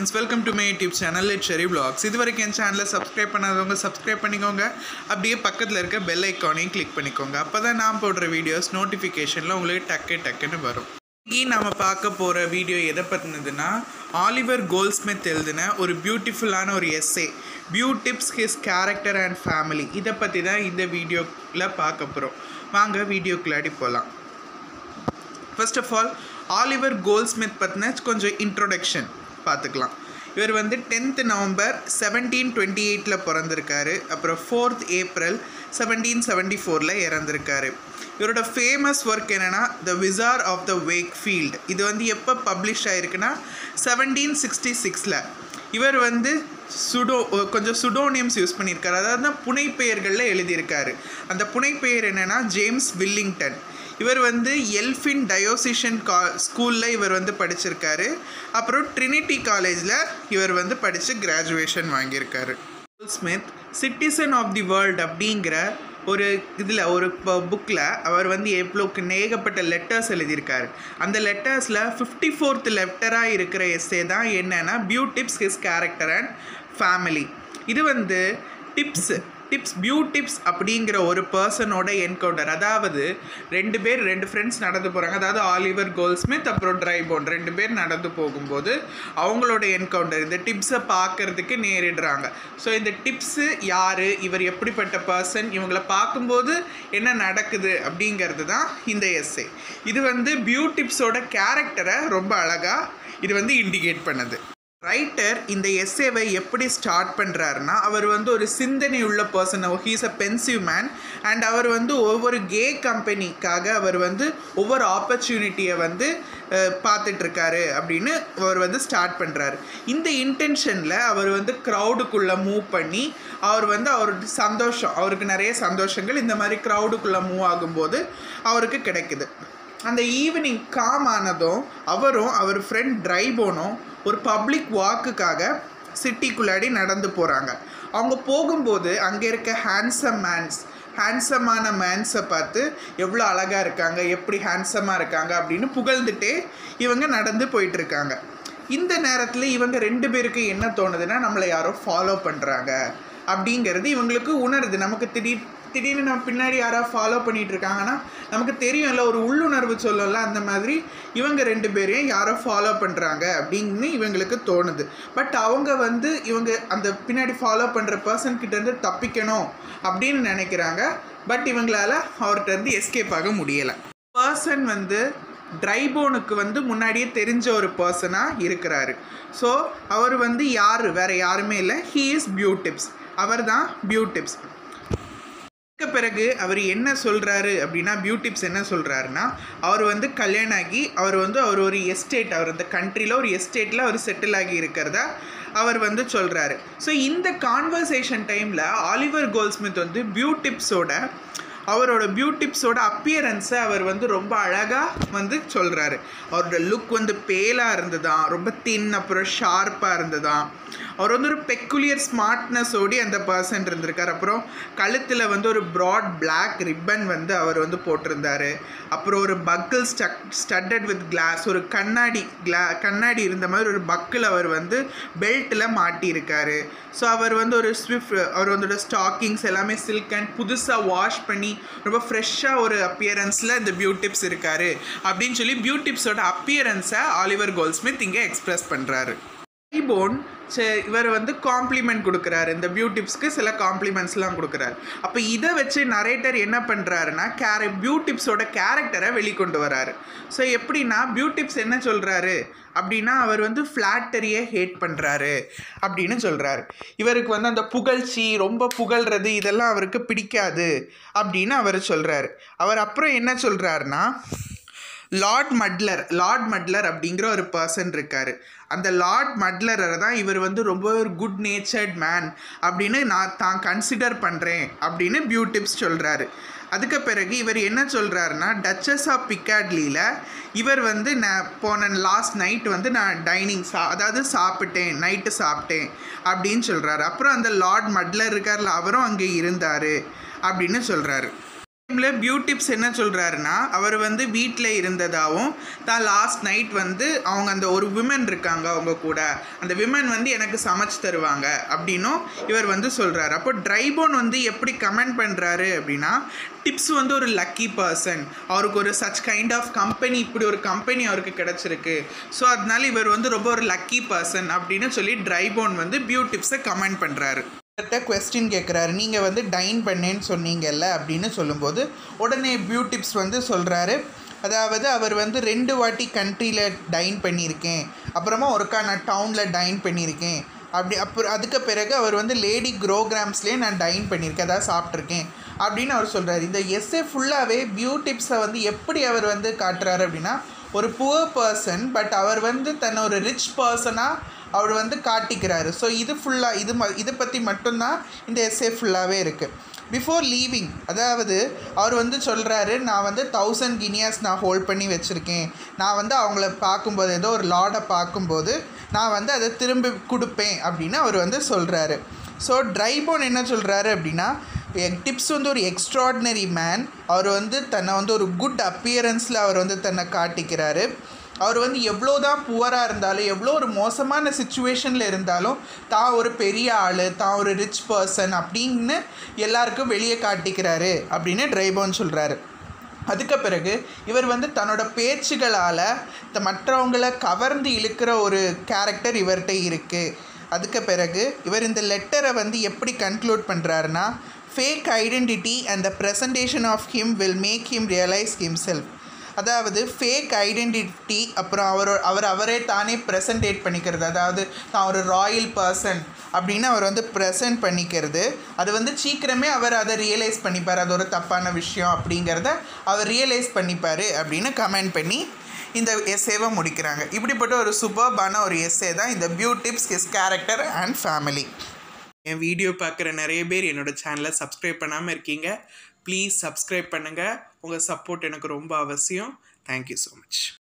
friends welcome to my YouTube channel it Sheri vlogs இது வரைக்கும் என் சேனலை சப்ஸ்கிரைப் பண்ணாதவங்க சப்ஸ்கிரைப் பண்ணிக்கோங்க அப்படியே பக்கத்தில் இருக்க பெல் ஐக்கானையும் கிளிக் பண்ணிக்கோங்க அப்போ தான் நான் போடுற வீடியோஸ் நோட்டிஃபிகேஷனில் உங்களுக்கு டக்கு டக்குன்னு வரும் இன்னைக்கு நம்ம பார்க்க போகிற வீடியோ எதை பற்றினதுன்னா ஆலிவர் கோல்ஸ்மித் எழுதின ஒரு பியூட்டிஃபுல்லான ஒரு essay Beau Tibbs his character and family இதை பற்றி தான் இந்த வீடியோவில் பார்க்க போகிறோம் வாங்க வீடியோக்குள்ளாடி போகலாம் first of all Oliver Goldsmith பற்றின கொஞ்சம் இன்ட்ரோடக்ஷன் பார்த்துக்கலாம் இவர் வந்து டென்த் நவம்பர் செவன்டீன் டுவெண்ட்டி எயிட்டில் பிறந்திருக்காரு அப்புறம் ஃபோர்த் ஏப்ரல் செவன்டீன் செவன்ட்டி ஃபோரில் இறந்துருக்காரு இவரோட ஃபேமஸ் ஒர்க் என்னென்னா the vicar of the Wakefield இது வந்து எப்போ பப்ளிஷ் ஆயிருக்குன்னா செவன்டீன் சிக்ஸ்டி சிக்ஸில் இவர் வந்து சுடோ கொஞ்சம் சுடோனியம்ஸ் யூஸ் பண்ணியிருக்காரு அதாவது புனைப்பெயர்களில் எழுதியிருக்காரு அந்த புனைப்பெயர் என்னென்னா ஜேம்ஸ் வில்லிங்டன் இவர் வந்து எல்ஃபின் டயோசிஷன் கா ஸ்கூலில் இவர் வந்து படிச்சிருக்காரு அப்புறம் ட்ரினிட்டி காலேஜில் இவர் வந்து படித்து கிராஜுவேஷன் வாங்கியிருக்காரு Smith citizen of the world அப்படிங்கிற ஒரு இதில் ஒரு புக்கில் அவர் வந்து எவ்வளோக்கு ஏகப்பட்ட லெட்டர்ஸ் எழுதியிருக்காரு அந்த லெட்டர்ஸில் ஃபிஃப்டி ஃபோர்த் லெட்டராக இருக்கிற எஸ்ஸே தான் என்னென்னா Beau Tibbs his character and family இது வந்து டிப்ஸு டிப்ஸ் பியூ டிப்ஸ் அப்படிங்கிற ஒரு பர்சனோட என்கவுண்டர் அதாவது ரெண்டு பேர் ரெண்டு ஃப்ரெண்ட்ஸ் நடந்து போகிறாங்க அதாவது ஆலிவர் கோல்ஸ்மித் அப்புறம் ட்ரைபோன் ரெண்டு பேர் நடந்து போகும்போது அவங்களோட என்கவுண்டர் இந்த டிப்ஸை பார்க்கறதுக்கு நேரிடுறாங்க ஸோ இந்த டிப்ஸு யார் இவர் எப்படிப்பட்ட பர்சன் இவங்களை பார்க்கும்போது என்ன நடக்குது அப்படிங்கிறது தான் இந்த எஸ்ஸே இது வந்து பியூ டிப்ஸோட கேரக்டரை ரொம்ப அழகாக இது வந்து இண்டிகேட் பண்ணுது ரைட்டர் இந்த எஸ்ஸேவை எப்படி ஸ்டார்ட் பண்ணுறாருன்னா அவர் வந்து ஒரு சிந்தனை உள்ள person he's a pensive man and அவர் வந்து ஒவ்வொரு கே கம்பெனிக்காக அவர் வந்து ஒவ்வொரு ஆப்பர்ச்சுனிட்டியை வந்து பார்த்துட்ருக்காரு அப்படின்னு அவர் வந்து ஸ்டார்ட் பண்ணுறாரு இந்த இன்டென்ஷனில் அவர் வந்து க்ரௌடுக்குள்ளே மூவ் பண்ணி அவர் வந்து அவருக்கு சந்தோஷம் அவருக்கு நிறைய சந்தோஷங்கள் இந்த மாதிரி க்ரௌடுக்குள்ளே மூவ் ஆகும்போது அவருக்கு கிடைக்குது அந்த ஈவினிங் காம் ஆனதும் அவரும் அவர் ஃப்ரெண்ட் ட்ரைபோனும் ஒரு பப்ளிக் வாக்குக்காக சிட்டிக்குள்ளாடி நடந்து போகிறாங்க அவங்க போகும்போது அங்கே இருக்க ஹேண்ட்ஸம் மேன்ஸ் ஹேண்ட்ஸமான மேன்ஸை பார்த்து எவ்வளோ அழகாக இருக்காங்க எப்படி ஹேண்ட்ஸமாக இருக்காங்க அப்படின்னு புகழ்ந்துட்டே இவங்க நடந்து போயிட்டுருக்காங்க இந்த நேரத்தில் இவங்க ரெண்டு பேருக்கு என்ன தோணுதுன்னா நம்மளை யாரோ ஃபாலோ பண்ணுறாங்க அப்படிங்கிறது இவங்களுக்கு உணருது நமக்கு திடீர் திடீர்னு நம்ம பின்னாடி யாராவது ஃபாலோ பண்ணிகிட்டு இருக்காங்கன்னா நமக்கு தெரியும்ல ஒரு உள்ளுணர்வு சொல்லல அந்த மாதிரி இவங்க ரெண்டு பேரையும் யாரோ ஃபாலோ பண்ணுறாங்க அப்படின்னு இவங்களுக்கு தோணுது பட் அவங்க வந்து இவங்க அந்த பின்னாடி ஃபாலோ பண்ணுற பர்சன்கிட்டேருந்து தப்பிக்கணும் அப்படின்னு நினைக்கிறாங்க பட் இவங்களால் அவர்கிட்ட இருந்து எஸ்கேப் ஆக முடியலை பர்சன் வந்து ட்ரைபோனுக்கு வந்து முன்னாடியே தெரிஞ்ச ஒரு பர்சனாக இருக்கிறாரு ஸோ அவர் வந்து யார் வேறு யாருமே இல்லை ஹீ இஸ் பியூ டிப்ஸ் அவர் தான் பியூ டிப்ஸ் அதுக்கு பிறகு அவர் என்ன சொல்கிறாரு அப்படின்னா பியூட்டிப்ஸ் என்ன சொல்கிறாருன்னா அவர் வந்து கல்யாணம் ஆகி அவர் வந்து அவர் ஒரு எஸ்டேட் அவர் அந்த கண்ட்ரியில் ஒரு எஸ்டேட்டில் அவர் செட்டில் ஆகி இருக்கிறதா அவர் வந்து சொல்கிறாரு ஸோ இந்த கான்வர்சேஷன் டைமில் ஆலிவர் கோல்ஸ்மித் வந்து பியூட்டிப்ஸோட அவரோட பியூட்டிப்ஸோட அப்பியரன்ஸை அவர் வந்து ரொம்ப அழகாக வந்து சொல்கிறாரு அவரோட லுக் வந்து பேலாக இருந்ததாம் ரொம்ப தின் அப்புறம் ஷார்ப்பாக இருந்ததாம் அவர் வந்து ஒரு பெக்குலியர் ஸ்மார்ட்னஸோடி அந்த பர்சன் இருந்திருக்கார் அப்புறம் கழுத்தில் வந்து ஒரு ப்ராட் பிளாக் ரிப்பன் வந்து அவர் வந்து போட்டிருந்தார் அப்புறம் ஒரு buckle stuck studded with glass ஒரு கண்ணாடி கிளா கண்ணாடி இருந்த மாதிரி ஒரு பக்கிள் அவர் வந்து பெல்ட்டில் மாட்டியிருக்காரு ஸோ அவர் வந்து ஒரு ஸ்விஃப்ட் அவர் வந்து ஸ்டாக்கிங்ஸ் எல்லாமே சில்க் அண்ட் புதுசாக வாஷ் பண்ணி ரொம்ப ஃப்ரெஷ்ஷாக ஒரு அப்பியரன்ஸில் இந்த பியூட்டிப்ஸ் இருக்கார் அப்படின்னு சொல்லி பியூட்டிப்ஸோட அப்பியரன்ஸை ஆலிவர் கோல்ஸ்மித் இங்கே எக்ஸ்ப்ரெஸ் பண்ணுறாரு ஐபோன் இவர் வந்து காம்ப்ளிமெண்ட் கொடுக்குறாரு இந்த பியூட்டிப்ஸ்க்கு சில காம்ப்ளிமெண்ட்ஸ்லாம் கொடுக்குறாரு அப்போ இதை வச்சு நரேட்டர் என்ன பண்ணுறாருன்னா கேர பியூட்டிப்ஸோட கேரக்டரை வெளிக்கொண்டு வராரு ஸோ எப்படின்னா பியூட்டிப்ஸ் என்ன சொல்கிறாரு அப்படின்னா அவர் வந்து ஃப்ளாட்டரியை ஹேட் பண்ணுறாரு அப்படின்னு சொல்கிறாரு இவருக்கு வந்து அந்த புகழ்ச்சி ரொம்ப புகழ்றது இதெல்லாம் அவருக்கு பிடிக்காது அப்படின்னு அவர் சொல்கிறாரு அவர் அப்புறம் என்ன சொல்கிறாருன்னா லார்ட் மட்லர் லார்ட் மட்லர் அப்படிங்கிற ஒரு பர்சன் இருக்கார் அந்த லார்ட் மட்லரை தான் இவர் வந்து ரொம்ப ஒரு குட் நேச்சர்ட் மேன் அப்படின்னு நான் தான் கன்சிடர் பண்ணுறேன் அப்படின்னு பியூட்டிப்ஸ் சொல்கிறாரு அதுக்கு பிறகு இவர் என்ன சொல்கிறாருன்னா டச்சஸ் ஆஃப் பிக்காட்லியில் இவர் வந்து நான் போன லாஸ்ட் நைட் வந்து நான் டைனிங் சா அதாவது சாப்பிட்டேன் நைட்டு சாப்பிட்டேன் அப்படின்னு சொல்கிறாரு அப்புறம் அந்த லார்ட் மட்லர் இருக்கார்ல அவரும் அங்கே இருந்தார் அப்படின்னு சொல்கிறாரு டைமில் பியூ டிப்ஸ் என்ன சொல்கிறாருன்னா அவர் வந்து வீட்டில் இருந்ததாகவும் தான் லாஸ்ட் நைட் வந்து அவங்க அந்த ஒரு விமன் இருக்காங்க அவங்க கூட அந்த விமன் வந்து எனக்கு சமைச்சு தருவாங்க அப்படின்னும் இவர் வந்து சொல்கிறாரு அப்போ ட்ரைபோன் வந்து எப்படி கமெண்ட் பண்ணுறாரு அப்படின்னா டிப்ஸ் வந்து ஒரு லக்கி பர்சன் அவருக்கு ஒரு சச் கைண்ட் ஆஃப் கம்பெனி இப்படி ஒரு கம்பெனி அவருக்கு கிடச்சிருக்கு ஸோ அதனால இவர் வந்து ரொம்ப ஒரு லக்கி பர்சன் அப்படின்னு சொல்லி ட்ரைபோன் வந்து பியூ டிப்ஸை கமெண்ட் பண்ணுறாரு கிட்ட கொஸ்டின் கேட்குறாரு நீங்கள் வந்து டைன் பண்ணேன்னு சொன்னீங்கல்ல அப்படின்னு சொல்லும்போது உடனே பியூ டிப்ஸ் வந்து சொல்கிறாரு அதாவது அவர் வந்து ரெண்டு வாட்டி கண்ட்ரியில் டைன் பண்ணியிருக்கேன் அப்புறமா ஒருக்கா நான் டவுனில் டைன் பண்ணியிருக்கேன் அப்படி அப்புறம் அதுக்கு பிறகு அவர் வந்து லேடி க்ரோகிராம்ஸ்லேயே நான் டைன் பண்ணியிருக்கேன் அதாவது சாப்பிட்ருக்கேன் அப்படின்னு அவர் சொல்கிறார் இந்த எஸ்ஏ ஃபுல்லாகவே பியூ டிப்ஸை வந்து எப்படி அவர் வந்து காட்டுறாரு அப்படின்னா ஒரு புவர் பர்சன் பட் அவர் வந்து தன்னை ஒரு ரிச் பர்சனாக அவர் வந்து காட்டிக்கிறாரு ஸோ இது ஃபுல்லாக இது ம இதை பற்றி மட்டும்தான் இந்த எஸ்ஏ ஃபுல்லாகவே இருக்குது பிஃபோர் லீவிங் அதாவது அவர் வந்து சொல்கிறாரு நான் வந்து தௌசண்ட் கினியாஸ் நான் ஹோல்ட் பண்ணி வச்சுருக்கேன் நான் வந்து அவங்கள பார்க்கும்போது ஏதோ ஒரு லாடை பார்க்கும்போது நான் வந்து அதை திரும்பி கொடுப்பேன் அப்படின்னு அவர் வந்து சொல்கிறாரு ஸோ ட்ரைபோன் என்ன சொல்கிறாரு அப்படின்னா டிப்ஸ் வந்து ஒரு எக்ஸ்ட்ராடினரி மேன் அவர் வந்து தன்னை வந்து ஒரு குட் அப்பியரன்ஸில் அவர் வந்து தன்னை காட்டிக்கிறாரு அவர் வந்து எவ்வளோ தான் புவராக இருந்தாலும் எவ்வளோ ஒரு மோசமான சுச்சுவேஷனில் இருந்தாலும் தான் ஒரு பெரிய ஆள் தான் ஒரு ரிச் பர்சன் அப்படின்னு எல்லாருக்கும் வெளியே காட்டிக்கிறாரு அப்படின்னு ட்ரைபோன் சொல்கிறாரு அதுக்கு பிறகு இவர் வந்து தன்னோட பேச்சுகளால் மற்றவங்களை கவர்ந்து இழுக்கிற ஒரு கேரக்டர் இவர்கிட்ட இருக்குது அதுக்கு பிறகு இவர் இந்த லெட்டரை வந்து எப்படி கன்க்ளூட் பண்ணுறாருன்னா fake identity and the presentation of him will make him realise himself அதாவது ஃபேக் ஐடென்டிட்டி அப்புறம் அவர் அவர் அவரே தானே ப்ரெசன்டேட் பண்ணிக்கிறது அதாவது தான் ஒரு ராயல் பர்சன் அப்படின்னு அவர் வந்து ப்ரெசன்ட் பண்ணிக்கிறது அது வந்து சீக்கிரமே அவர் அதை ரியலைஸ் பண்ணிப்பார் அது ஒரு தப்பான விஷயம் அப்படிங்கிறத அவர் ரியலைஸ் பண்ணிப்பார் அப்படின்னு கமெண்ட் பண்ணி இந்த எஸ்ஏவை முடிக்கிறாங்க இப்படிப்பட்ட ஒரு சூப்பர்பான ஒரு எஸ்ஏ தான் இந்த Beau Tibbs his character and family என் வீடியோ பார்க்குற நிறைய பேர் என்னோடய சேனலை சப்ஸ்கிரைப் பண்ணாமல் இருக்கீங்க ப்ளீஸ் சப்ஸ்கிரைப் பண்ணுங்கள் உங்கள் சப்போர்ட் எனக்கு ரொம்ப அவசியம் தேங்க்யூ ஸோ மச்